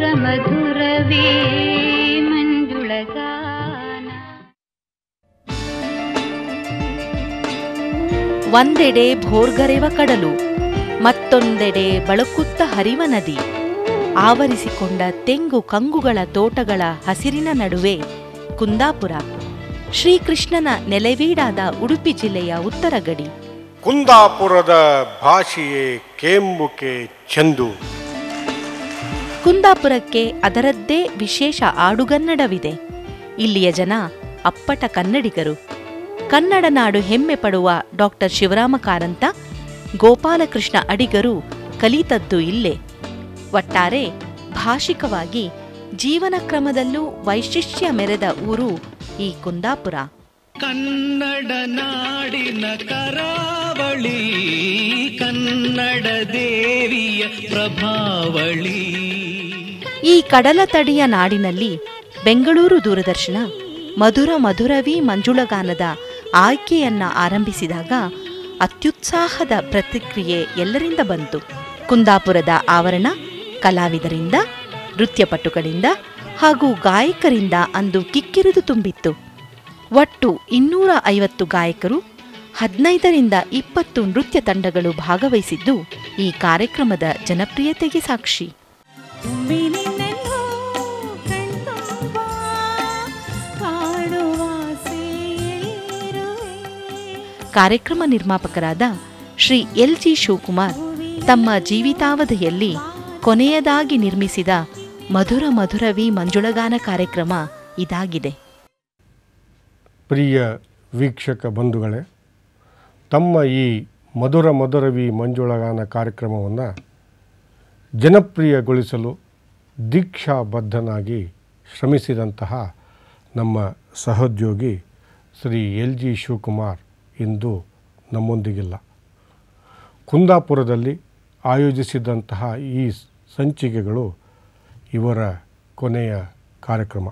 ಮಧುರ ಮಧುರವೇ ಮಂಜುಳಗಾನ ಒಂದೆಡೆ ಭೋರ್ಗರೆವ ಕಡಲು ಮತ್ತೊಂದೆಡೆ ಬಳಕುತ್ತ ಹರಿವ ನದಿ ಆವರಿಸಿಕೊಂಡ ತೆಂಗು ಕಂಗುಗಳ ತೋಟಗಳ ಹಸಿರಿನ ನಡುವೆ ಕುಂದಾಪುರ ಶ್ರೀಕೃಷ್ಣನ ನೆಲೆವೀಡಾದ ಉಡುಪಿ ಜಿಲ್ಲೆಯ ಉತ್ತರ ಗಡಿ ಕುಂದಾಪುರದ ಭಾಷೆಯೇ ಕೇಂಬುಕೆ ಚಂದು ಕುಂದಾಪುರಕ್ಕೆ ಅದರದ್ದೇ ವಿಶೇಷ ಆಡುಗನ್ನಡವಿದೆ ಇಲ್ಲಿಯ ಜನ ಅಪ್ಪಟ ಕನ್ನಡಿಗರು ಕನ್ನಡ ನಾಡು ಹೆಮ್ಮೆ ಪಡುವ ಡಾಕ್ಟರ್ ಶಿವರಾಮ ಕಾರಂತ ಗೋಪಾಲಕೃಷ್ಣ ಅಡಿಗರು ಕಲಿತದ್ದು ಇಲ್ಲೇ ಒಟ್ಟಾರೆ ಭಾಷಿಕವಾಗಿ ಜೀವನ ಕ್ರಮದಲ್ಲೂ ವೈಶಿಷ್ಟ್ಯ ಮೆರೆದ ಊರು ಈ ಕುಂದಾಪುರ ಕನ್ನಡ ನಾಡಿನ ಕರಾವಳಿ ಕನ್ನಡ ದೇವಿಯ ಪ್ರಭಾವಳಿ ಈ ಕಡಲ ತಡಿಯ ನಾಡಿನಲ್ಲಿ ಬೆಂಗಳೂರು ದೂರದರ್ಶನ ಮಧುರ ಮಧುರವಿ ಮಂಜುಳಗಾನದ ಆಯ್ಕೆಯನ್ನ ಆರಂಭಿಸಿದಾಗ ಅತ್ಯುತ್ಸಾಹದ ಪ್ರತಿಕ್ರಿಯೆ ಎಲ್ಲರಿಂದ ಬಂತು ಕುಂದಾಪುರದ ಆವರಣ ಕಲಾವಿದರಿಂದ ನೃತ್ಯಪಟುಗಳಿಂದ ಹಾಗೂ ಗಾಯಕರಿಂದ ಅಂದು ಕಿಕ್ಕಿರಿದು ತುಂಬಿತ್ತು ಒಟ್ಟು ಇನ್ನೂರ ಐವತ್ತು ಗಾಯಕರು ಹದಿನೈದರಿಂದ ಇಪ್ಪತ್ತು ನೃತ್ಯ ತಂಡಗಳು ಭಾಗವಹಿಸಿದ್ದು ಈ ಕಾರ್ಯಕ್ರಮದ ಜನಪ್ರಿಯತೆಗೆ ಸಾಕ್ಷಿ ಕಾರ್ಯಕ್ರಮ ನಿರ್ಮಾಪಕರಾದ ಶ್ರೀ ಎಲ್ ಜಿ ಶಿವಕುಮಾರ್ ತಮ್ಮ ಜೀವಿತಾವಧಿಯಲ್ಲಿ ಕೊನೆಯದಾಗಿ ನಿರ್ಮಿಸಿದ ಮಧುರ ಮಧುರವಿ ಮಂಜುಳಗಾನ ಕಾರ್ಯಕ್ರಮ ಇದಾಗಿದೆ ಪ್ರಿಯ ವೀಕ್ಷಕ ಬಂಧುಗಳೇ ತಮ್ಮ ಈ ಮಧುರ ಮಧುರವಿ ಮಂಜುಳಗಾನ ಕಾರ್ಯಕ್ರಮವನ್ನು ಜನಪ್ರಿಯಗೊಳಿಸಲು ದೀಕ್ಷಾಬದ್ಧನಾಗಿ ಶ್ರಮಿಸಿದಂತಹ ನಮ್ಮ ಸಹೋದ್ಯೋಗಿ ಶ್ರೀ ಎಲ್ ಜಿ ಶಿವಕುಮಾರ್ ಇಂದು ನಮ್ಮೊಂದಿಗಿಲ್ಲ ಕುಂದಾಪುರದಲ್ಲಿ ಆಯೋಜಿಸಿದಂತಹ ಈ ಸಂಚಿಕೆಗಳು ಇವರ ಕೊನೆಯ ಕಾರ್ಯಕ್ರಮ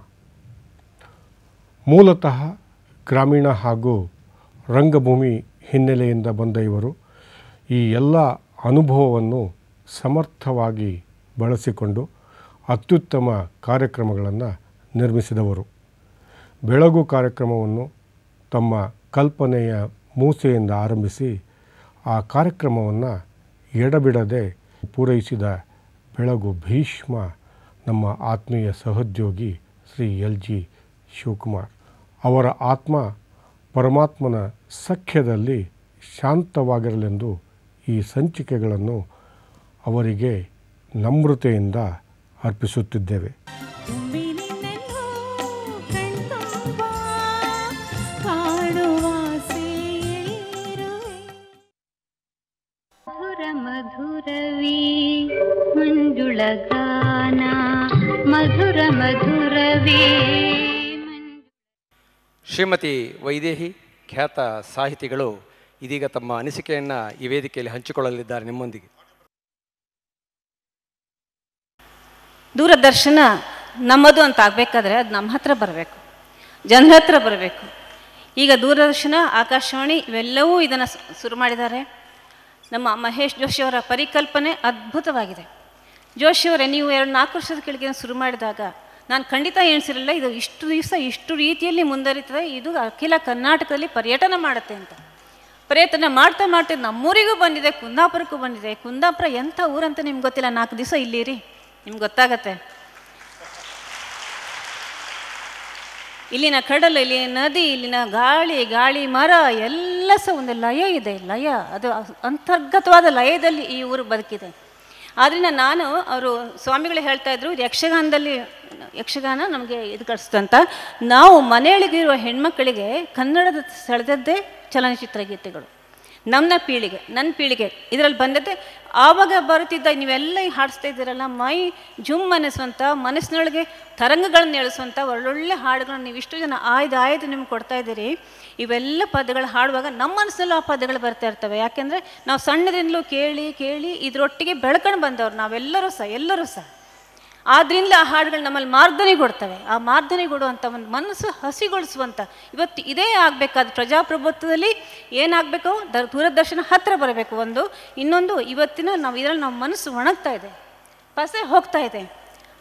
ಮೂಲತಃ ಗ್ರಾಮೀಣ ಹಾಗೂ ರಂಗಭೂಮಿ ಹಿನ್ನೆಲೆಯಿಂದ ಬಂದ ಇವರು ಈ ಎಲ್ಲ ಅನುಭವವನ್ನು ಸಮರ್ಥವಾಗಿ ಬಳಸಿಕೊಂಡು ಅತ್ಯುತ್ತಮ ಕಾರ್ಯಕ್ರಮಗಳನ್ನು ನಿರ್ಮಿಸಿದವರು ಬೆಳಗು ಕಾರ್ಯಕ್ರಮವನ್ನು ತಮ್ಮ ಕಲ್ಪನೆಯ ಮೂಸೆಯಿಂದ ಆರಂಭಿಸಿ ಆ ಕಾರ್ಯಕ್ರಮವನ್ನು ಎಡಬಿಡದೆ ಪೂರೈಸಿದ ಬೆಳಗು ಭೀಷ್ಮ ನಮ್ಮ ಆತ್ಮೀಯ ಸಹೋದ್ಯೋಗಿ ಶ್ರೀ ಎಲ್ ಜಿ ಶಿವಕುಮಾರ್ ಅವರ ಆತ್ಮ ಪರಮಾತ್ಮನ ಸಖ್ಯದಲ್ಲಿ ಶಾಂತವಾಗಿರಲೆಂದು ಈ ಸಂಚಿಕೆಗಳನ್ನು ಅವರಿಗೆ ನಮ್ರತೆಯಿಂದ ಅರ್ಪಿಸುತ್ತಿದ್ದೇವೆ ಮಧುರ ಮಧುರವೇ ಮಂಜುಳಗಾನ ಮಧುರ ಮಧುರವೇ ಮಂಜು ಶ್ರೀಮತಿ ವೈದೇಹಿ ಖ್ಯಾತ ಸಾಹಿತಿಗಳು ಇದೀಗ ತಮ್ಮ ಅನಿಸಿಕೆಯನ್ನು ಈ ವೇದಿಕೆಯಲ್ಲಿ ಹಂಚಿಕೊಳ್ಳಲಿದ್ದಾರೆ ನಿಮ್ಮೊಂದಿಗೆ ದೂರದರ್ಶನ ನಮ್ಮದು ಅಂತ ಆಗಬೇಕಾದ್ರೆ ಅದು ನಮ್ಮ ಹತ್ರ ಬರಬೇಕು ಜನರ ಹತ್ರ ಬರಬೇಕು ಈಗ ದೂರದರ್ಶನ ಆಕಾಶವಾಣಿ ಇವೆಲ್ಲವೂ ಇದನ್ನು ಶುರು ಮಾಡಿದ್ದಾರೆ ನಮ್ಮ ಮಹೇಶ್ ಜೋಶಿಯವರ ಪರಿಕಲ್ಪನೆ ಅದ್ಭುತವಾಗಿದೆ ಜೋಶಿಯವರೇ ನೀವು ಎರಡು ನಾಲ್ಕು ವರ್ಷದ ಕೆಳಗೆ ಶುರು ಮಾಡಿದಾಗ ನಾನು ಖಂಡಿತ ಎಣಿಸಿರಲಿಲ್ಲ ಇದು ಇಷ್ಟು ದಿವಸ ಇಷ್ಟು ರೀತಿಯಲ್ಲಿ ಮುಂದುವರಿತದೆ ಇದು ಅಖಿಲ ಕರ್ನಾಟಕದಲ್ಲಿ ಪರ್ಯಟನ ಮಾಡುತ್ತೆ ಅಂತ ಪರ್ಯಟನ ಮಾಡ್ತಾ ಮಾಡ್ತಾ ನಮ್ಮೂರಿಗೂ ಬಂದಿದೆ ಕುಂದಾಪುರಕ್ಕೂ ಬಂದಿದೆ ಕುಂದಾಪುರ ಎಂಥ ಊರಂತ ನಿಮ್ಗೆ ಗೊತ್ತಿಲ್ಲ ನಾಲ್ಕು ದಿವಸ ಇಲ್ಲಿರಿ ನಿಮ್ಗೆ ಗೊತ್ತಾಗತ್ತೆ ಇಲ್ಲಿನ ಕಡಲು ಇಲ್ಲಿನ ನದಿ ಇಲ್ಲಿನ ಗಾಳಿ ಗಾಳಿ ಮರ ಎಲ್ಲ ಸಹ ಒಂದು ಲಯ ಇದೆ ಲಯ ಅದು ಅಂತರ್ಗತವಾದ ಲಯದಲ್ಲಿ ಈ ಊರು ಬದುಕಿದೆ ಆದ್ದರಿಂದ ನಾನು ಅವರು ಸ್ವಾಮಿಗಳು ಹೇಳ್ತಾ ಇದ್ರು ಇದು ಯಕ್ಷಗಾನದಲ್ಲಿ ಯಕ್ಷಗಾನ ನಮಗೆ ಇದು ಕಳಿಸ್ತಂತ ನಾವು ಮನೆಯೊಳಗಿರುವ ಹೆಣ್ಮಕ್ಕಳಿಗೆ ಕನ್ನಡದ ಸೆಳೆದದ್ದೇ ಚಲನಚಿತ್ರ ಗೀತೆಗಳು ನಮ್ಮ ಪೀಳಿಗೆ ನನ್ನ ಪೀಳಿಗೆ ಇದರಲ್ಲಿ ಬಂದದ್ದೇ ಆವಾಗ ಬರುತ್ತಿದ್ದ ನೀವೆಲ್ಲ ಈ ಹಾಡಿಸ್ತಾ ಇದ್ದೀರಲ್ಲ ಮೈ ಜುಮ್ ಅನ್ನಿಸುವಂಥ ಮನಸ್ಸಿನೊಳಗೆ ತರಂಗಗಳನ್ನ ಎಳಿಸುವಂಥ ಒಳ್ಳೊಳ್ಳೆ ಹಾಡುಗಳನ್ನ ನೀವು ಇಷ್ಟು ಜನ ಆಯ್ದು ಆಯ್ದು ನಿಮ್ಗೆ ಕೊಡ್ತಾ ಇದ್ದೀರಿ ಇವೆಲ್ಲ ಪದಗಳು ಹಾಡುವಾಗ ನಮ್ಮ ಮನಸ್ಸಿನಲ್ಲೂ ಆ ಪದಗಳು ಬರ್ತಾ ಇರ್ತವೆ ಯಾಕೆಂದರೆ ನಾವು ಸಣ್ಣದಿಂದಲೂ ಕೇಳಿ ಕೇಳಿ ಇದರೊಟ್ಟಿಗೆ ಬೆಳ್ಕೊಂಡು ಬಂದವ್ರು ನಾವೆಲ್ಲರೂ ಸಹ ಎಲ್ಲರೂ ಸಹ ಆದ್ರಿಂದ ಆ ಹಾಡುಗಳು ನಮ್ಮಲ್ಲಿ ಮಾರ್ಧನೆ ಕೊಡ್ತವೆ ಆ ಮಾರ್ಧನೆ ಕೊಡುವಂಥ ಒಂದು ಮನಸ್ಸು ಹಸಿಗೊಳಿಸುವಂಥ ಇವತ್ತು ಇದೇ ಆಗಬೇಕಾದ ಪ್ರಜಾಪ್ರಭುತ್ವದಲ್ಲಿ ಏನಾಗಬೇಕು ದ ದೂರದರ್ಶನ ಹತ್ತಿರ ಬರಬೇಕು ಒಂದು ಇನ್ನೊಂದು ಇವತ್ತಿನ ನಾವು ಇದರಲ್ಲಿ ನಮ್ಮ ಮನಸ್ಸು ಒಣಗ್ತಾ ಇದೆ ಪಸೆ ಹೋಗ್ತಾ ಇದೆ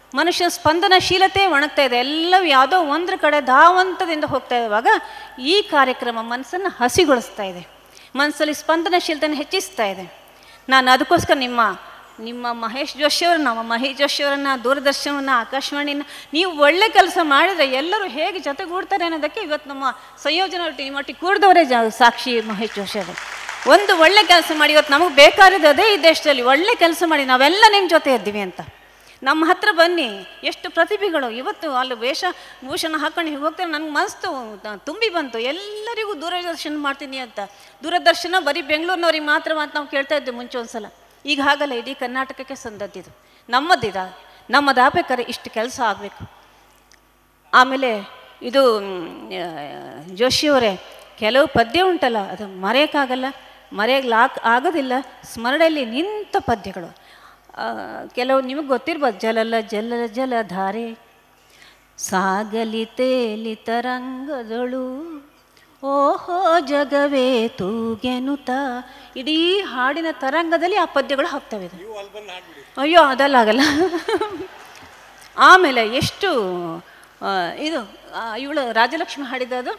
ಮನುಷ್ಯನ ಸ್ಪಂದನಶೀಲತೆ ಒಣಗ್ತಾ ಇದೆ ಎಲ್ಲವೂ ಯಾವುದೋ ಒಂದ್ರ ಕಡೆ ಧಾವಂತದಿಂದ ಹೋಗ್ತಾ ಇರುವಾಗ ಈ ಕಾರ್ಯಕ್ರಮ ಮನಸ್ಸನ್ನು ಹಸಿಗೊಳಿಸ್ತಾ ಇದೆ ಮನಸ್ಸಲ್ಲಿ ಸ್ಪಂದನಶೀಲತೆಯನ್ನು ಹೆಚ್ಚಿಸ್ತಾ ಇದೆ ನಾನು ಅದಕ್ಕೋಸ್ಕರ ನಿಮ್ಮ ನಿಮ್ಮ ಮಹೇಶ್ ಜೋಶಿಯವರು ನಮ್ಮ ಮಹೇಶ್ ಜೋಶಿಯವರನ್ನ ದೂರದರ್ಶನವನ್ನು ಆಕಾಶವಾಣಿನ ನೀವು ಒಳ್ಳೆ ಕೆಲಸ ಮಾಡಿದರೆ ಎಲ್ಲರೂ ಹೇಗೆ ಜೊತೆಗೂಡ್ತಾರೆ ಅನ್ನೋದಕ್ಕೆ ಇವತ್ತು ನಮ್ಮ ಸಂಯೋಜನಾ ನಿಮ್ಮೊಟ್ಟಿಗೆ ಕೂಡಿದವರೇ ಜಾ ಸಾಕ್ಷಿ ಮಹೇಶ್ ಜೋಶಿ ಅವರು ಒಂದು ಒಳ್ಳೆ ಕೆಲಸ ಮಾಡಿ ಇವತ್ತು ನಮಗೆ ಬೇಕಾಗಿದ್ದು ಅದೇ ಈ ದೇಶದಲ್ಲಿ ಒಳ್ಳೆ ಕೆಲಸ ಮಾಡಿ ನಾವೆಲ್ಲ ನಿಮ್ಮ ಜೊತೆ ಇದ್ದೀವಿ ಅಂತ ನಮ್ಮ ಹತ್ರ ಬನ್ನಿ ಎಷ್ಟು ಪ್ರತಿಭೆಗಳು ಇವತ್ತು ಅಲ್ಲಿ ವೇಷ ಭೂಷಣ ಹಾಕೊಂಡು ಹೀಗೆ ಹೋಗ್ತಾರೆ ನನಗೆ ಮನಸ್ಸು ತ- ತುಂಬಿ ಬಂತು ಎಲ್ಲರಿಗೂ ದೂರದರ್ಶನ ಮಾಡ್ತೀನಿ ಅಂತ ದೂರದರ್ಶನ ಬರೀ ಬೆಂಗಳೂರಿನವ್ರಿಗೆ ಮಾತ್ರ ಅಂತ ನಾವು ಕೇಳ್ತಾ ಇದ್ದೆ ಮುಂಚೆ ಒಂದ್ಸಲ ಈಗ ಹಾಗಲ್ಲ ಇಡೀ ಕರ್ನಾಟಕಕ್ಕೆ ಸಂದದ್ದಿದು ನಮ್ಮದಿದ ನಮ್ಮದಾಗಬೇಕಾದ್ರೆ ಇಷ್ಟು ಕೆಲಸ ಆಗಬೇಕು ಆಮೇಲೆ ಇದು ಮ್, ಆ, ಜೋಶಿಯವರೇ ಕೆಲವು ಪದ್ಯ ಉಂಟಲ್ಲ ಅದು ಮರೆಯೋಕ್ಕಾಗಲ್ಲ ಮರೆಯಲಾಕ್ ಆಗೋದಿಲ್ಲ ಸ್ಮರಣೆಯಲ್ಲಿ ನಿಂತ ಪದ್ಯಗಳು ಆ, ಕೆಲವು ನಿಮಗೆ ಗೊತ್ತಿರ್ಬೋದು ಜಲಲ ಜಲಲ ಜಲಧಾರೆ ಸಾಗಲಿ ತೇಲಿ ತರಂಗದಳು ಓಹೋ ಜಗವೇ ತೂಗೆನುತ ಇಡೀ ಹಾಡಿನ ತರಂಗದಲ್ಲಿ ಆ ಪದ್ಯಗಳು ಹೋಗ್ತವೆ ಇದು. ಅಯ್ಯೋ ಅದಲ್ಲ ಆಗಲ್ಲ ಆಮೇಲೆ ಎಷ್ಟು ಆ, ಇದು ಇವಳು ರಾಜಲಕ್ಷ್ಮಿ ಹಾಡಿದದು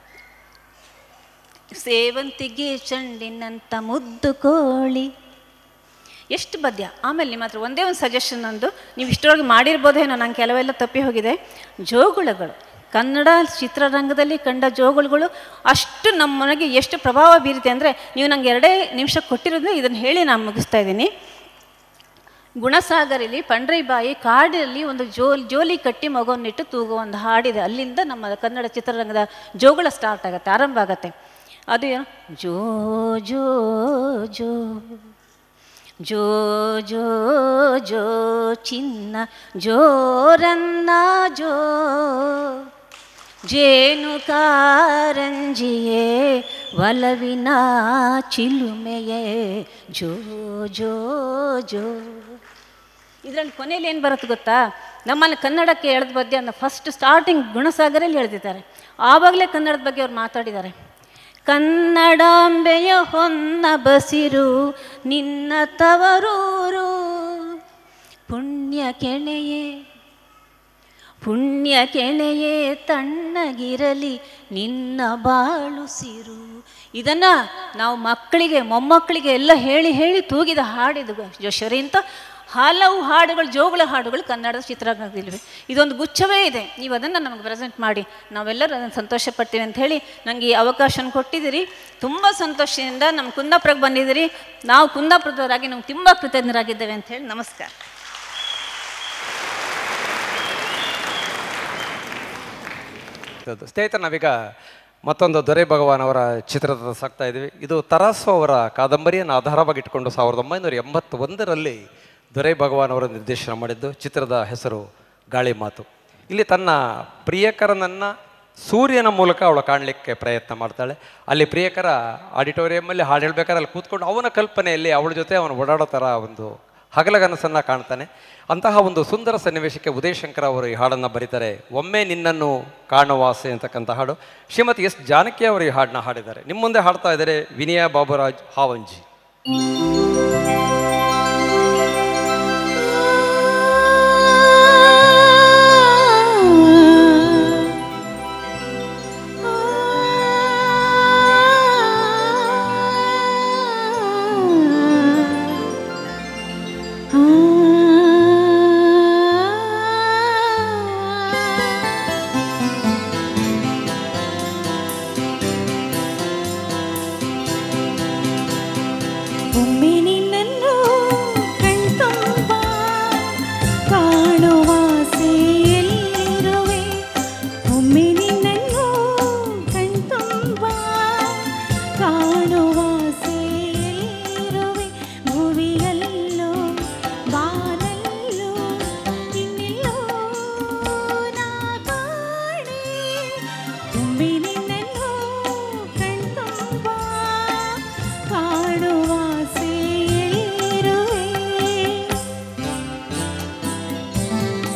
ಸೇವಂತಿಗೆ ಚಂಡಿನಂತ ಮುದ್ದು ಕೋಳಿ ಎಷ್ಟು ಪದ್ಯ ಆಮೇಲೆ ನಿಮ್ಮ ಹತ್ರ ಒಂದೇ ಒಂದು ಸಜೆಷನ್ ನಂದು ನೀವು ಇಷ್ಟರೊಳಗೆ ಮಾಡಿರ್ಬೋದೇನೋ ನಂಗೆ ಕೆಲವೆಲ್ಲ ತಪ್ಪಿ ಹೋಗಿದೆ ಜೋಗುಳಗಳು ಕನ್ನಡ ಚಿತ್ರರಂಗದಲ್ಲಿ ಕಂಡ ಜೋಗುಳುಗಳು ಅಷ್ಟು ನಮ್ಮ ಮನೆಗೆ ಎಷ್ಟು ಪ್ರಭಾವ ಬೀರಿದೆ ಅಂದರೆ ನೀವು ನಂಗೆ ಎರಡೇ ನಿಮಿಷ ಕೊಟ್ಟಿರೋದ್ರೆ ಇದನ್ನು ಹೇಳಿ ನಾನು ಮುಗಿಸ್ತಾ ಇದ್ದೀನಿ ಗುಣಸಾಗರಲ್ಲಿ ಪಂಡ್ರೈಬಾಯಿ ಕಾಡಿನಲ್ಲಿ ಒಂದು ಜೋಲ್ ಜೋಲಿ ಕಟ್ಟಿ ಮಗುವನ್ನಿಟ್ಟು ತೂಗುವ ಒಂದು ಹಾಡಿದೆ ಅಲ್ಲಿಂದ ನಮ್ಮ ಕನ್ನಡ ಚಿತ್ರರಂಗದ ಜೋಗುಳ ಸ್ಟಾರ್ಟ್ ಆಗುತ್ತೆ ಆರಂಭ ಆಗುತ್ತೆ ಅದು ಏನು ಜೋ ಜೋ ಜೋ ಜೋ ಜೋ ಜೋ ಚಿನ್ನ ಜೋರನ್ನ ಜೋ ಜೇನು ಕಾರಂಜಿಯೇ ಒಲವಿನ ಚಿಲುಮೆಯೇ ಜೋ ಜೋ ಜೋ ಇದರಲ್ಲಿ ಕೊನೆಯಲ್ಲಿ ಏನು ಬರುತ್ತೆ ಗೊತ್ತಾ ನಮ್ಮಲ್ಲಿ ಕನ್ನಡಕ್ಕೆ ಎಳೆದ ಬಗ್ಗೆ ಅನ್ನೋ ಫಸ್ಟ್ ಸ್ಟಾರ್ಟಿಂಗ್ ಗುಣಸಾಗರಲ್ಲಿ ಎಳೆದಿದ್ದಾರೆ ಆವಾಗಲೇ ಕನ್ನಡದ ಬಗ್ಗೆ ಅವ್ರು ಮಾತಾಡಿದ್ದಾರೆ ಕನ್ನಡಾಂಬೆಯ ಹೊನ್ನ ಬಸಿರು ನಿನ್ನ ತವರೂರು ಪುಣ್ಯ ಕೆಣೆಯೇ ಪುಣ್ಯ ಕೆಣೆಯೇ ತಣ್ಣಗಿರಲಿ ನಿನ್ನ ಬಾಳು ಸಿರು ಇದನ್ನು ನಾವು ಮಕ್ಕಳಿಗೆ ಮೊಮ್ಮಕ್ಕಳಿಗೆ ಎಲ್ಲ ಹೇಳಿ ಹೇಳಿ ತೂಗಿದ ಹಾಡಿದು ಜೋಶರಿ ಅಂತ ಹಲವು ಹಾಡುಗಳು ಜೋಗುಳ ಹಾಡುಗಳು ಕನ್ನಡದ ಚಿತ್ರರಂಗದಲ್ಲಿವೆ ಇದೊಂದು ಗುಚ್ಛವೇ ಇದೆ ನೀವು ಅದನ್ನು ನಮಗೆ ಪ್ರೆಸೆಂಟ್ ಮಾಡಿ ನಾವೆಲ್ಲರೂ ಅದನ್ನು ಸಂತೋಷ ಪಡ್ತೀವಿ ಅಂತ ಹೇಳಿ ನನಗೆ ಈ ಅವಕಾಶನ ಕೊಟ್ಟಿದ್ದೀರಿ ತುಂಬ ಸಂತೋಷದಿಂದ ನಮ್ಮ ಕುಂದಾಪುರಕ್ಕೆ ಬಂದಿದ್ದೀರಿ ನಾವು ಕುಂದಾಪುರದವರಾಗಿ ನಮ್ಗೆ ತುಂಬ ಕೃತಜ್ಞರಾಗಿದ್ದೇವೆ ಅಂತ ಹೇಳಿ ನಮಸ್ಕಾರ ಅದು ಸ್ನೇಹಿತರೆ ನಾವೀಗ ಮತ್ತೊಂದು ದೊರೆ ಭಗವಾನ್ ಅವರ ಚಿತ್ರದ ಸಾಕ್ತಾ ಇದ್ದೀವಿ ಇದು ತರಾಸು ಅವರ ಕಾದಂಬರಿಯನ್ನು ಆಧಾರವಾಗಿ ಇಟ್ಕೊಂಡು ಸಾವಿರದ ಒಂಬೈನೂರ ಎಂಬತ್ತೊಂದರಲ್ಲಿ ದೊರೆ ಭಗವಾನ್ ಅವರು ನಿರ್ದೇಶನ ಮಾಡಿದ್ದು ಚಿತ್ರದ ಹೆಸರು ಗಾಳಿ ಮಾತು ಇಲ್ಲಿ ತನ್ನ ಪ್ರಿಯಕರನನ್ನು ಸೂರ್ಯನ ಮೂಲಕ ಅವಳು ಕಾಣಲಿಕ್ಕೆ ಪ್ರಯತ್ನ ಮಾಡ್ತಾಳೆ ಅಲ್ಲಿ ಪ್ರಿಯಕರ ಆಡಿಟೋರಿಯಮ್ಮಲ್ಲಿ ಹಾಡು ಹೇಳ್ಬೇಕಾದ್ರೆ ಅಲ್ಲಿ ಕೂತ್ಕೊಂಡು ಅವನ ಕಲ್ಪನೆಯಲ್ಲಿ ಅವಳ ಜೊತೆ ಅವನು ಓಡಾಡೋ ಥರ ಒಂದು ಹಗಲಗನಸನ್ನು ಕಾಣ್ತಾನೆ ಅಂತಹ ಒಂದು ಸುಂದರ ಸನ್ನಿವೇಶಕ್ಕೆ ಉದಯಶಂಕರ್ ಅವರು ಈ ಹಾಡನ್ನು ಬರೀತಾರೆ ಒಮ್ಮೆ ನಿನ್ನನ್ನು ಕಾಣುವ ಆಸೆ ಅಂತಕ್ಕಂಥ ಹಾಡು ಶ್ರೀಮತಿ ಎಸ್ ಜಾನಕಿ ಅವರು ಈ ಹಾಡನ್ನ ಹಾಡಿದ್ದಾರೆ ನಿಮ್ಮ ಮುಂದೆ ಹಾಡ್ತಾ ಇದ್ದಾರೆ ವಿನಯ ಬಾಬುರಾಜ್ ಹಾವಂಜಿ ಒಮ್ಮೆ ನಿನ್ನನ್ನು ಕಣ್ತುಂಬ ಕಾಣುವಾಸೆಯಲ್ಲಿರುವೆ ಒಮ್ಮೆ ನಿನ್ನನ್ನು ಕಣ್ತುಂಬ ಕಾಣುವಾಸೆಯಲ್ಲಿರುವೆ ಭುವಿಯಲ್ಲೋ ಬಾನಲ್ಲೋ ಇನ್ನೆಲ್ಲೋ ನಾ ಕಾಣೆ ಒಮ್ಮೆ ನಿನ್ನನ್ನು ಕಣ್ತುಂಬ ಕಾಣುವಾಸೆಯಲ್ಲಿರುವೆ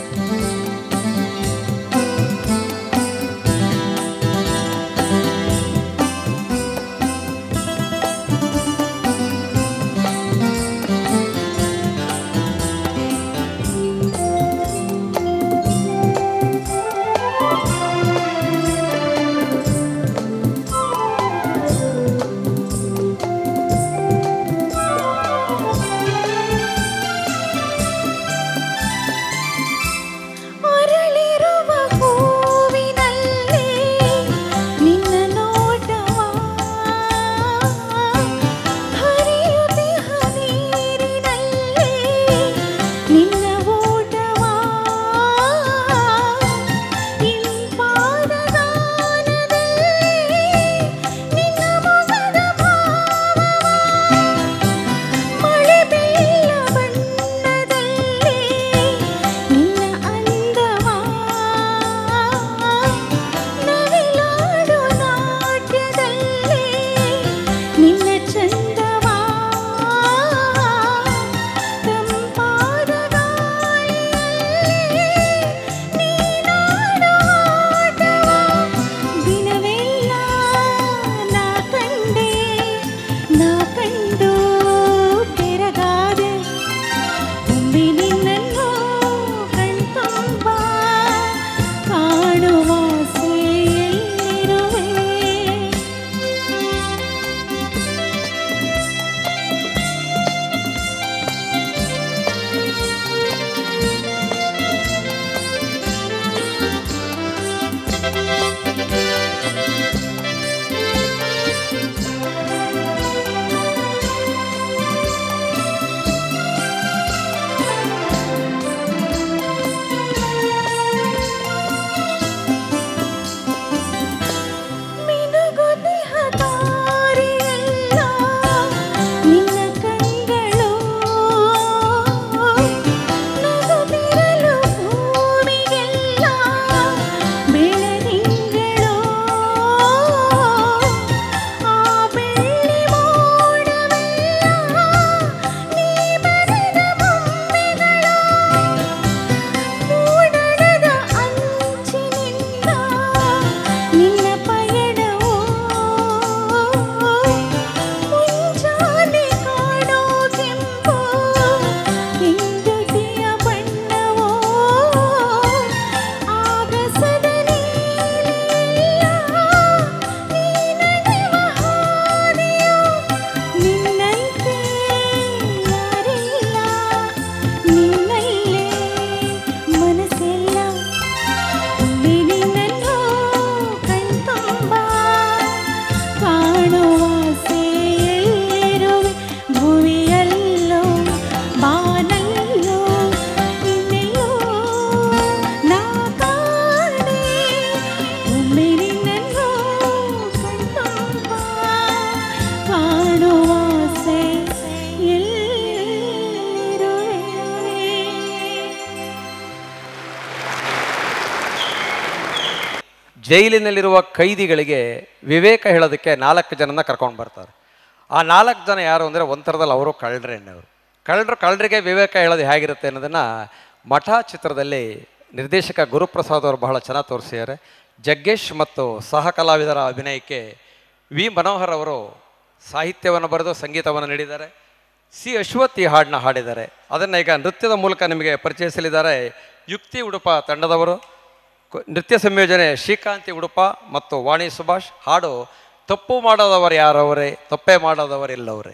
ಜೈಲಿನಲ್ಲಿರುವ ಕೈದಿಗಳಿಗೆ ವಿವೇಕ ಹೇಳೋದಕ್ಕೆ ನಾಲ್ಕು ಜನನ ಕರ್ಕೊಂಡು ಬರ್ತಾರೆ ಆ ನಾಲ್ಕು ಜನ ಯಾರು ಅಂದರೆ ಒಂಥರದಲ್ಲಿ ಅವರು ಕಳ್ಳರೆಣ್ಣವರು ಕಳ್ಳರು ಕಳ್ಳರಿಗೆ ವಿವೇಕ ಹೇಳೋದು ಹೇಗಿರುತ್ತೆ ಅನ್ನೋದನ್ನು ಮಠ ಚಿತ್ರದಲ್ಲಿ ನಿರ್ದೇಶಕ ಗುರುಪ್ರಸಾದ್ ಅವರು ಬಹಳ ಚೆನ್ನಾಗಿ ತೋರಿಸಿದ್ದಾರೆ ಜಗ್ಗೇಶ್ ಮತ್ತು ಸಹ ಕಲಾವಿದರ ಅಭಿನಯಕ್ಕೆ ವಿ ಮನೋಹರ್ ಅವರು ಸಾಹಿತ್ಯವನ್ನು ಬರೆದು ಸಂಗೀತವನ್ನು ನೀಡಿದ್ದಾರೆ ಸಿ ಅಶ್ವಥ್ ಈ ಹಾಡನ್ನ ಹಾಡಿದ್ದಾರೆ ಅದನ್ನು ಈಗ ನೃತ್ಯದ ಮೂಲಕ ನಿಮಗೆ ಪರಿಚಯಿಸಲಿದ್ದಾರೆ ಯುಕ್ತಿ ಉಡುಪ ತಂಡದವರು ಕು- ನೃತ್ಯ ಸಂಯೋಜನೆ ಶ್ರೀಕಾಂತಿ ಉಡುಪ ಮತ್ತು ವಾಣಿ ಸುಭಾಷ್ ಹಾಡು ತಪ್ಪು ಮಾಡದವರು ಯಾರವರೇ ತಪ್ಪೇ ಮಾಡದವರಿಲ್ಲವರೇ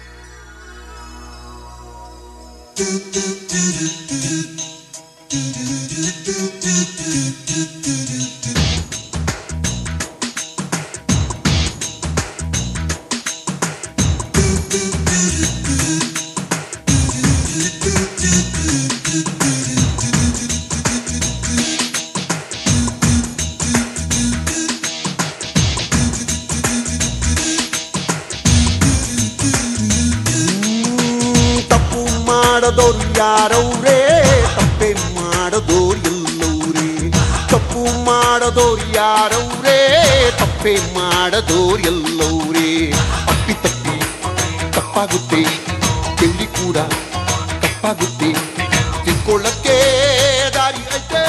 ತಪ್ಪು ಮಾಡದೋರು ಯಾರವ್ರೇ ತಪ್ಪೆ ಮಾಡದೋರು ಎಲ್ಲವ್ರೇ ತಪ್ಪು ಮಾಡದೋರು ಯಾರವ್ರೇ ತಪ್ಪೆ ಮಾಡದೋರು ಎಲ್ಲವ್ರೇ ಅಪ್ಪಿ ತಪ್ಪಿ ತಪ್ಪಾಗುತ್ತೆ ಎಲ್ಲಿ ಕೂಡ ತಪ್ಪಾಗುತ್ತೆ ತಿಳ್ಕೊಳ್ಳಕ್ಕೆ ದಾರಿ ಐತೆ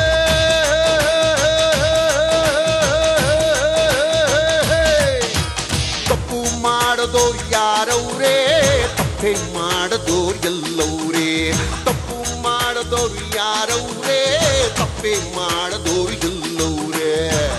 ತಪ್ಪು ಮಾಡದೋರು ಯಾರವ್ರೇ ತಪ್ಪೆ ಮಾಡದೋರು ಎಲ್ಲವ್ರೇ ತಪ್ಪು ಮಾಡದೋರು ಯಾರವ್ರೇ ತಪ್ಪೆ ಮಾಡದೋರು ಎಲ್ಲವ್ರೇ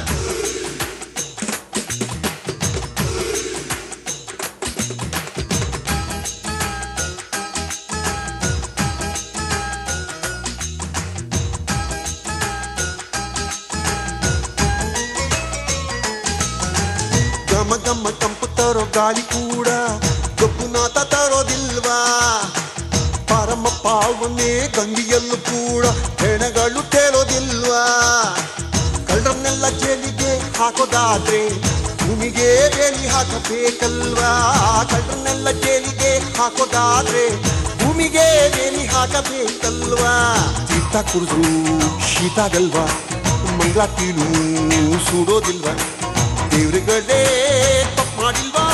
ಗಮ ಗಮ ಕಂಪು ತರೋ ಗಾಳಿ ಕೂಡ ಗಬ್ಬುನಾಥ ತರೋದಿಲ್ವಾ ಪರಮ ಪಾವನೆ ಗಂಗಿಯಲ್ಲೂ ಕೂಡ ಹೆಣಗಳು ತೇಲೋದಿಲ್ವಾ ಕಳ್ಳರನ್ನೆಲ್ಲ ಜೇಲಿಗೆ ಹಾಕೋದಾದ್ರೆ ಭೂಮಿಗೆ ಬೇಲಿ ಹಾಕಬೇಕಲ್ವಾ ಕಳ್ಳರನ್ನೆಲ್ಲ ಜೇಲಿಗೆ ಹಾಕೋದಾದ್ರೆ ಭೂಮಿಗೆ ಬೇಲಿ ಹಾಕಬೇಕಲ್ವಾ ತೀರ್ಥ ಕುಡಿದ್ರು ಶೀತ ಆಗಲ್ವಾ ಮಂಗಳಾಟಿನೂ ಸುಡೋದಿಲ್ವಾ ದೇವ್ರುಗಳೇ ತಪ್ಪು ಮಾಡಿಲ್ವಾ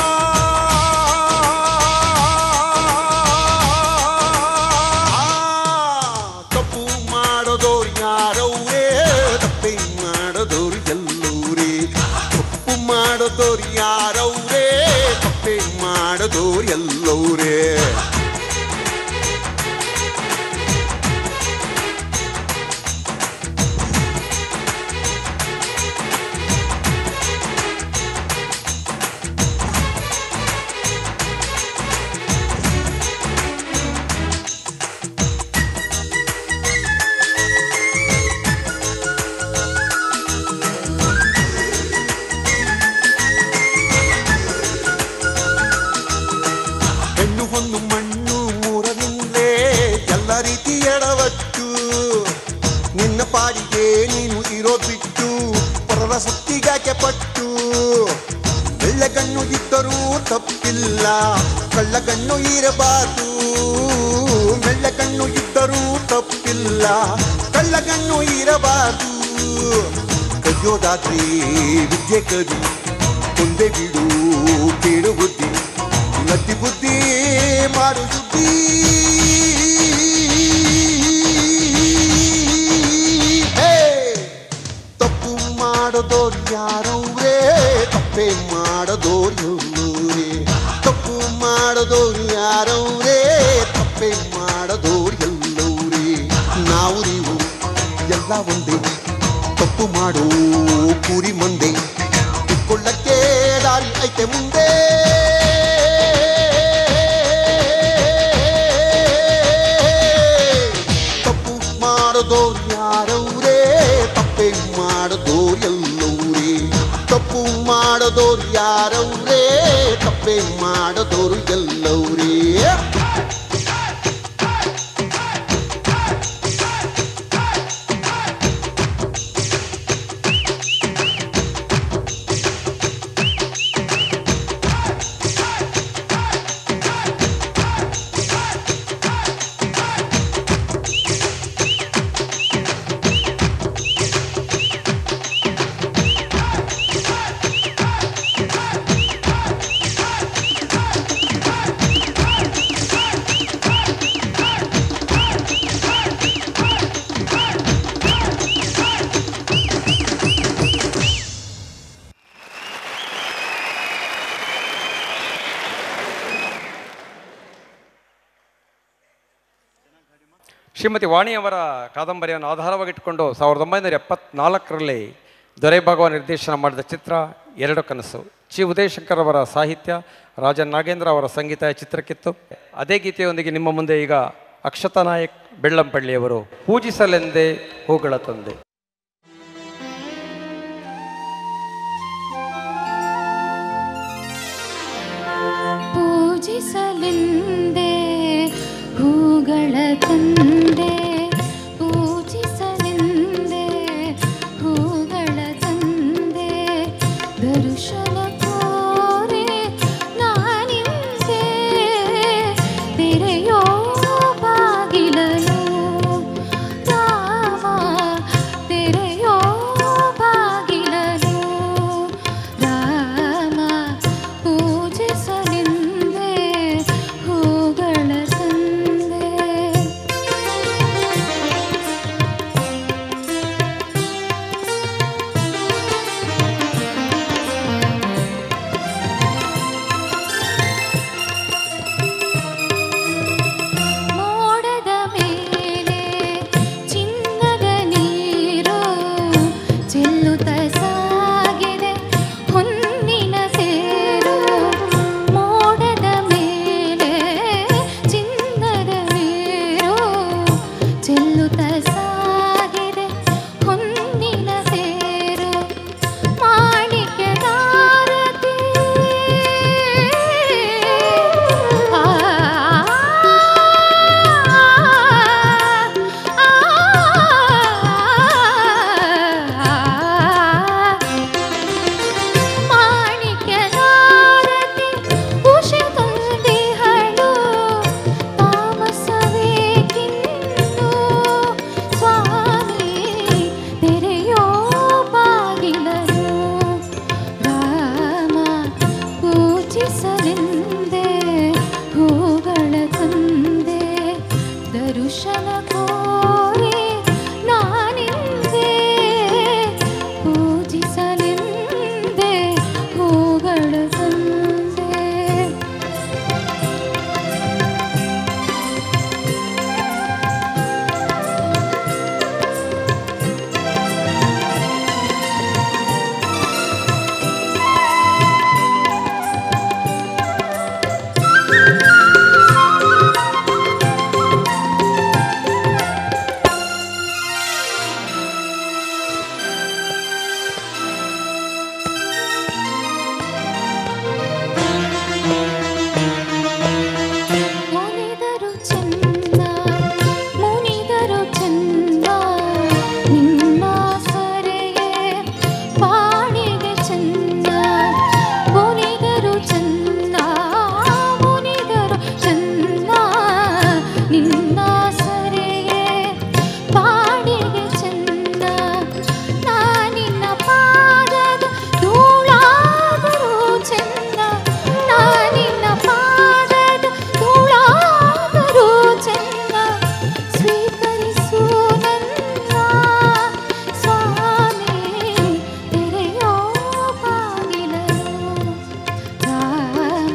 ತಪ್ಪು ಮಾಡೋದೋರು ಯಾರವ್ರೇ ತಪ್ಪೆ ಮಾಡೋದೋರು ಎಲ್ಲವ್ರೇ ತಪ್ಪು ಮಾಡೋದೋರು ಯಾರವ್ರೇ ತಪ್ಪೆ ಮಾಡೋದೋರು ಎಲ್ಲವ್ರೇ ಹೆಣ್ಣು ಹೊನ್ನು ಮಣ್ಣು ಮೂರರಿಂದಲೇ ಎಲ್ಲ ರೀತಿ ಎಡವಟ್ಟು ನಿನ್ನ ಪಾಡಿಗೆ ನೀನು ಇರೋ ಬಿಟ್ಟು ಪರರ ಸತ್ತಿಗಾಕೆ ಪಟ್ಟು ಬೆಳ್ಳಗಣ್ಣು ಇದ್ದರೂ ತಪ್ಪಿಲ್ಲ ಕಳ್ಳಗಣ್ಣು ಇರಬಾರ್ದು ಮೆಳ್ಳಗಣ್ಣು ಇದ್ದರೂ ತಪ್ಪಿಲ್ಲ ಕಳ್ಳಗಣ್ಣು ಇರಬಾರ್ದು ಕದಿಯೋದಾದ್ರೆ ವಿದ್ಯೆ ಕದಿ ಮುಂದೆ ಬಿಡು ಕೇಳು ಬುದ್ಧಿ ಲದ್ದಿ ಬುದ್ಧಿ ಮಾಡು ಸುದ್ದಿ ಹೇ! ತಪ್ಪು ಮಾಡದೋರು ಯಾರವ್ರೇ ತಪ್ಪೆ ಮಾಡದೋರು ಎಲ್ಲವ್ರೇ ತಪ್ಪು ಮಾಡದೋರು ಯಾರವ್ರೇ ತಪ್ಪೆ ಮಾಡದೋರು ಎಲ್ಲವ್ರೇ ನಾವು ನೀವು ಎಲ್ಲ ಒಂದೇ ತಪ್ಪು ಮಾಡೋ ಕೂರಿ ಮಂದೆ ತಿಳ್ಕೊಳ್ಳಕ್ಕೆ ದಾರಿ ಐತೆ ಮುಂದೆ ತಪ್ಪು ಮಾಡದೋರು ಯಾರವ್ರೇ ತಪ್ಪೆ ಮಾಡದೋರು ಎಲ್ಲವ್ರೇ ತಪ್ಪು ಮಾಡದೋರು ಯಾರವ್ರೇ ತಪ್ಪೆ ಮಾಡದೋರು ಎಲ್ಲವ್ರೇ ಶ್ರೀಮತಿ ವಾಣಿಯವರ ಕಾದಂಬರಿಯನ್ನು ಆಧಾರವಾಗಿಟ್ಟುಕೊಂಡು ಸಾವಿರದ ಒಂಬೈನೂರ ಎಪ್ಪತ್ನಾಲ್ಕರಲ್ಲಿ ದೊರೆ ಭಗವಾನ್ ನಿರ್ದೇಶನ ಮಾಡಿದ ಚಿತ್ರ ಎರಡು ಕನಸು ಚಿ ಉದಯಶಂಕರ್ ಅವರ ಸಾಹಿತ್ಯ ರಾಜನ್ ನಾಗೇಂದ್ರ ಅವರ ಸಂಗೀತ ಈ ಚಿತ್ರಕ್ಕಿತ್ತು ಅದೇ ಗೀತೆಯೊಂದಿಗೆ ನಿಮ್ಮ ಮುಂದೆ ಈಗ ಅಕ್ಷತಾ ನಾಯಕ್ ಬೆಳ್ಳಂಪಳ್ಳಿಯವರು ಪೂಜಿಸಲೆಂದೇ ಹೂಗಳ ತಂದೆ ಪೂಜಿಸಲೆಂದೇ ಹೂಗಳ ತಂದೆ ಪೂಜಿಸಲೆಂದೇ ಹೂಗಳ ತಂದೆ ದರ್ಶನ ಕೋರೆ ನಾನಿಂದೆ ತೆರೆಯೋ ಬಾಗಿಲನು ರಾಮ ತೆರೆಯೋ ಬಾಗಿಲನು ರಾಮ ಪೂಜಿಸಲೆಂದೇ ಹೂಗಳ ತಂದೆ ಮೋಡದ ಮೇಲೆ ಚಿನ್ನದ ನೀರು ಚೆಲ್ಲುತ್ತ ಸಾಗಿದೆ ಹೊನ್ನಿನ ಸೇರು ಮೋಡದ ಮೇಲೆ ಚಿನ್ನದ ನೀರು ಚೆಲ್ಲುತ್ತ ಸಾಗಿದೆ ಹೊನ್ನಿನ ಸೇರು ಮಾಣಿಕ್ಯದಾರತಿ ಆ ಮಾಣಿಕ್ಯದಾರತಿ ಉಷದಂದಿಹಳು ತಾಮಸವೇಕಿನ್ನು ಸ್ವಾಮಿ ತೆರೆಯೋ ಬಾಗಿಲನು ರಾಮ ಪೂಜಿಸಲೆಂದೇ ಹೂಗಳ ತಂದೆ ದರುಶನ ಕೋರಿ ನಾನಿಂದೆ ಪೂಜಿಸಲೆಂದೇ ಹೂಗಳ ತಂದೆ ಮುನಿದರು ಚೆನ್ನ ಮುನಿದರು ಚೆನ್ನ ನಿನ್ನ ಸರೆಗೆ ಬಾಣಿಗೆ ಚೆನ್ನ ಮುನಿದರು ಚೆನ್ನ ಮುನಿದರು ಚೆನ್ನ ನಿನ್ನ ಸರೆಗೆ ಬಾಣಿಗೆ ಚೆನ್ನ ನಾನಿನ್ನ ಪಾದದ ಧೂಳಾದರೂ ಚೆನ್ನ ನಾನಿನ್ನ ಪಾದದ ಧೂಳಾದರೂ ಚೆನ್ನ ಸ್ವೀಕರಿಸು ನನ್ನ ಸ್ವಾಮಿ ತೆರೆಯೋ ಬಾಗಿಲನು ರಾಮ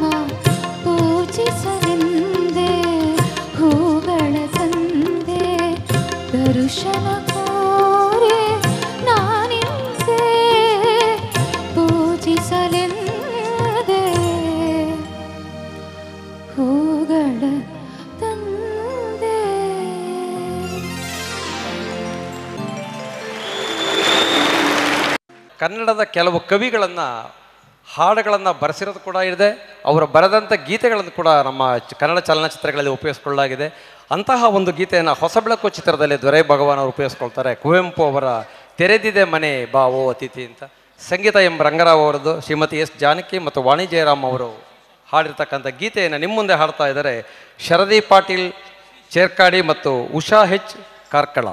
ಪೂಜಿಸಲೆಂದೇ ಹೂಗಳ ತಂದೆ ದರ್ಶನ ಕೋರೆ ನಾನಿಂದೆ ಪೂಜಿಸಲೆಂದೇ ಹೂಗಳ ತಂದೆ ಕನ್ನಡದ ಕೆಲವು ಕವಿಗಳನ್ನು ಹಾಡುಗಳನ್ನು ಬರೆಸಿರೋದು ಕೂಡ ಇದೆ ಅವರು ಬರೆದಂಥ ಗೀತೆಗಳನ್ನು ಕೂಡ ನಮ್ಮ ಚ- ಕನ್ನಡ ಚಲನಚಿತ್ರಗಳಲ್ಲಿ ಉಪಯೋಗಿಸ್ಕೊಳ್ಳಲಾಗಿದೆ ಅಂತಹ ಒಂದು ಗೀತೆಯನ್ನು ಹೊಸಬೆಳಕು ಚಿತ್ರದಲ್ಲಿ ದೊರೆ ಭಗವಾನ್ ಅವರು ಉಪಯೋಗಿಸ್ಕೊಳ್ತಾರೆ ಕುವೆಂಪು ಅವರ ತೆರೆದಿದೆ ಮನೆ ಬಾ ಓ ಅತಿಥಿ ಅಂತ ಸಂಗೀತ ಎಂ ರಂಗರಾವ್ ಅವರದ್ದು ಶ್ರೀಮತಿ ಎಸ್ ಜಾನಕಿ ಮತ್ತು ವಾಣಿ ಜಯರಾಮ್ ಅವರು ಹಾಡಿರ್ತಕ್ಕಂಥ ಗೀತೆಯನ್ನು ನಿಮ್ಮ ಮುಂದೆ ಹಾಡ್ತಾ ಇದ್ದಾರೆ ಶರದಿ ಪಾಟೀಲ್ ಚೇರ್ಕಾಡಿ ಮತ್ತು ಉಷಾ ಹೆಚ್ ಕಾರ್ಕಳ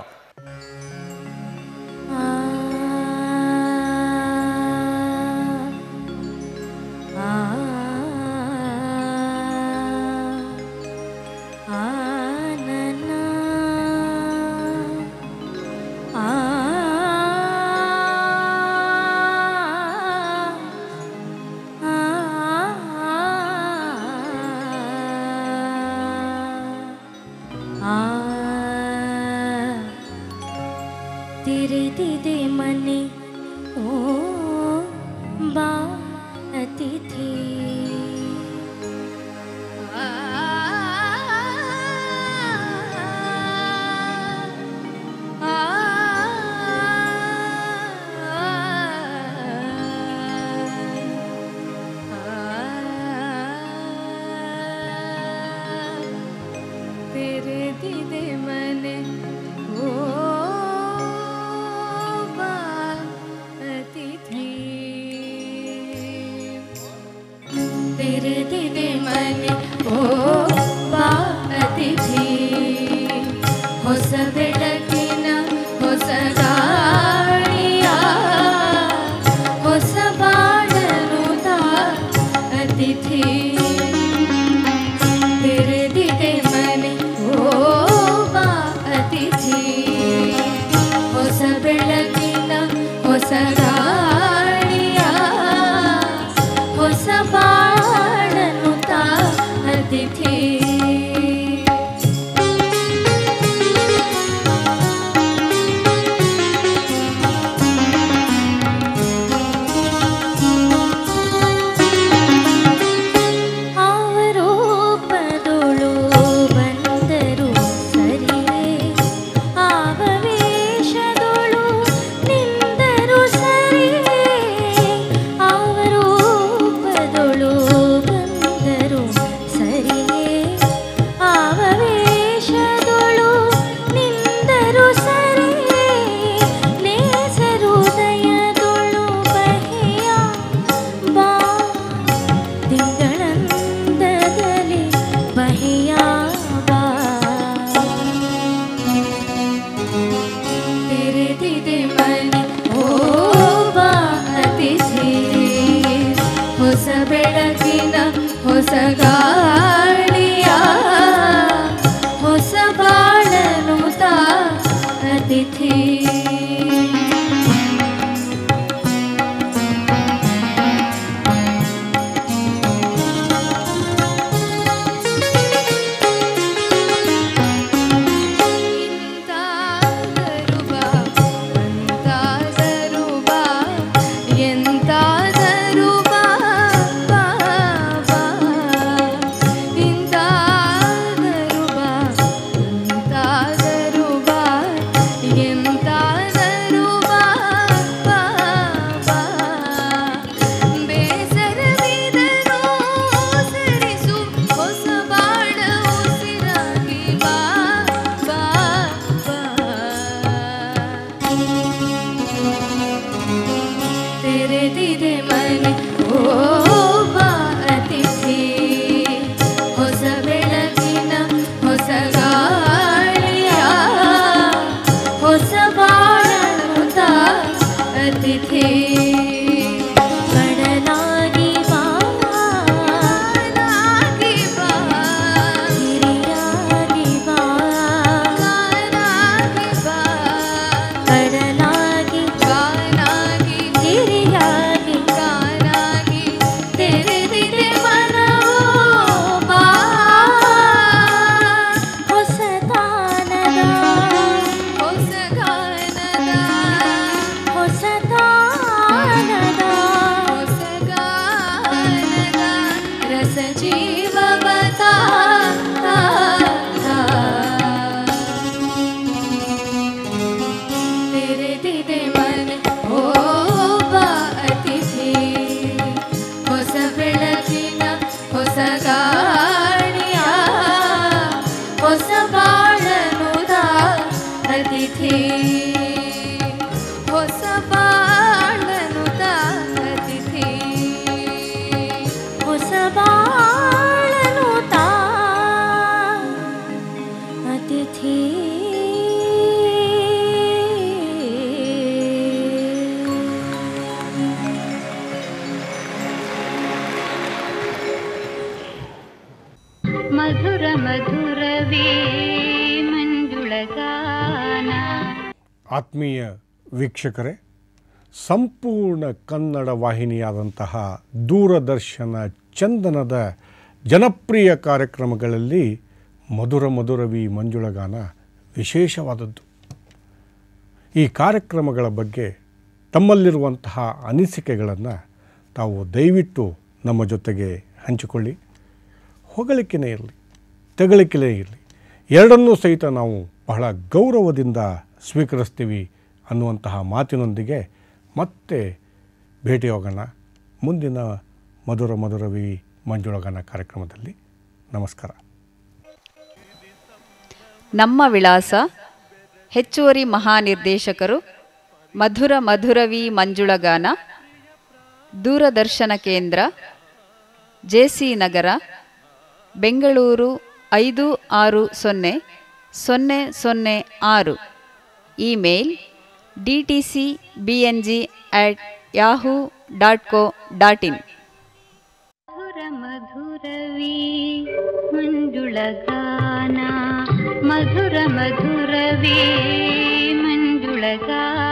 ಆ ಆ ತೆರೆದಿದೆ ಮನೆ ಓ ಬಾ ಅತಿಥಿ ಆ, ಆ, ತೆರೆದಿದೆ ಮನೆ ಓ ಬಾ ಅತಿಥಿ ತೆರೆದಿದೆ ಮನೆ ಓ ಬಾ ಅತಿಥಿ ಹೊಸ ಬೆಳಕಿನ ಹೊಸ ಗಾಳಿಯ ಹೊಸ ಬಾಳನು ತಾ ಅತಿಥಿ ತೆರೆದಿದೆ ಮನೆ ಓ ಬಾ ಅತಿಥಿ ಹೊಸ ಬೆಳಕಿನ ಹೊಸ ಗಾಳಿಯ ಹೊಸ ಬಾಳನು ತಾ ಅತಿಥಿ ಆವರೂಪದೊಳು ಬಂದರು ಸರಿಯೇ ಆವವೇಶದೊಳು ನಿಂದರು ಸರಿಯೇ ಆವರೂಪದೊಳು ಬಂದರು ಸರಿಯೇ ಆವವೇಶದೊಳು ನಿಂದರು ಸರಿಯೇ ನೇಸರುದಯದೊಳು ಬಗೆಯ ಬಾ ತಿಂಗಳಂದದಲ್ಲಿ ಬಹಿಯ ಬಾ ತೆರೆದಿದೆ ಮನೆ ಓ ಬಾ ಅತಿಥಿ ಹೊಸ ಬೆಳಕಿನ ಹೊಸ ಗಾಳಿಯ ಹೊಸ ಬಾಳನು ತಾ ಅತಿಥಿ ಇಂತಾದರೂ ಬಾ ಅಂತಾದರೂ ಬಾ ಎಂತಾದರೂ ಬಾ ಬಾ ಬಾ ಇಂತಾದರೂ ಬಾ ಅಂತಾದರೂ ಬಾ ಎಂತಾದರೂ ಬಾ ಬಾ ಬಾ ಬೇಸರವಿದರೂ ಸರಿಸು ಹೊಸ ಬಾಳ ಉಸಿರಾಗಿ ಬಾ ಬಾ ಬಾ ತೆರೆದಿದೆ ಮನೆ ಓ ಬಾ ಅತಿಥಿ ಹೊಸ ಬೆಳಕಿನ ಹೊಸ ಗಾಳಿಯ ಹೊಸ ಬಾಳನು ತಾ ಅತಿಥಿ ಕಡಲಾಗಿ ಬಾ ಕಡಲಾಗಿ ಬಾ ಹಿರಿಯಾಗಿ ಬಾ ಕಾನಾಗಿ ಬಾ ಕಡಲಾಗಿ ಕಾನಾಗಿ ಹಿರಿಯಾಗಿ ಕಾನಾಗಿ ತೆರೆದಿದೆ ಮನವೋ ಬಾ ಹೊಸ ತಾನದ ಹೊಸ ಗಾನದ ಹೊಸ ತಾನದ ಹೊಸ ಗಾನದ ರಸ ಜೀವವತ ತೆರೆದಿದೆ ಮನೆ ಓ ಬಾ ಅತಿಥಿ ಹೊಸ ಬೆಳಕಿನ ಹೊಸ ಗಾಳಿಯ ಹೊಸ ಬಾಳನು ತಾ ಅತಿಥಿ ಹೊಸ ಬಾಳನು ತಾ ಅತಿಥಿ ಹೊಸ ಬಾಳನು ತಾ ಅತಿಥಿ ಮಧುರ ಮಧುರವೇ ಮಂಜುಳಗಾನ ಆತ್ಮೀಯ ವೀಕ್ಷಕರೇ ಸಂಪೂರ್ಣ ಕನ್ನಡ ವಾಹಿನಿಯಾದಂತಹ ದೂರದರ್ಶನ ಚಂದನದ ಜನಪ್ರಿಯ ಕಾರ್ಯಕ್ರಮಗಳಲ್ಲಿ ಮಧುರ ಮಧುರವಿ ಮಂಜುಳಗಾನ ವಿಶೇಷವಾದದ್ದು ಈ ಕಾರ್ಯಕ್ರಮಗಳ ಬಗ್ಗೆ ತಮ್ಮಲ್ಲಿರುವಂತಹ ಅನಿಸಿಕೆಗಳನ್ನು ತಾವು ದಯವಿಟ್ಟು ನಮ್ಮ ಜೊತೆಗೆ ಹಂಚಿಕೊಳ್ಳಿ ಹೊಗಳಿಕೆನೇ ಇರಲಿ ತೆಗಳಿಕೆನೇ ಇರಲಿ ಎರಡನ್ನೂ ಸಹಿತ ನಾವು ಬಹಳ ಗೌರವದಿಂದ ಸ್ವೀಕರಿಸ್ತೀವಿ ಅನ್ನುವಂತಹ ಮಾತಿನೊಂದಿಗೆ ಮತ್ತೆ ಭೇಟಿಯಾಗೋಣ ಮುಂದಿನ ಮಧುರ ಮಧುರವಿ ಮಂಜುಳಗಾನ ಕಾರ್ಯಕ್ರಮದಲ್ಲಿ ನಮಸ್ಕಾರ ನಮ್ಮ ವಿಳಾಸ ಹೆಚ್ಚುವರಿ ಮಹಾನಿರ್ದೇಶಕರು ಮಧುರ ಮಧುರವಿ ಮಂಜುಳಗಾನ ದೂರದರ್ಶನ ಕೇಂದ್ರ ಜೆಸಿ ನಗರ ಬೆಂಗಳೂರು ಐದು ಆರು ಸೊನ್ನೆ ಸೊನ್ನೆ ಸೊನ್ನೆ ಆರು email D T C B N G at Yahoo dot co dot in ಮಧುರ ಮಧುರವೀ ಮಂಜುಳಗಾನ ಮಧುರ ಮಧುರವೇ ಮಂಜುಳಗಾನ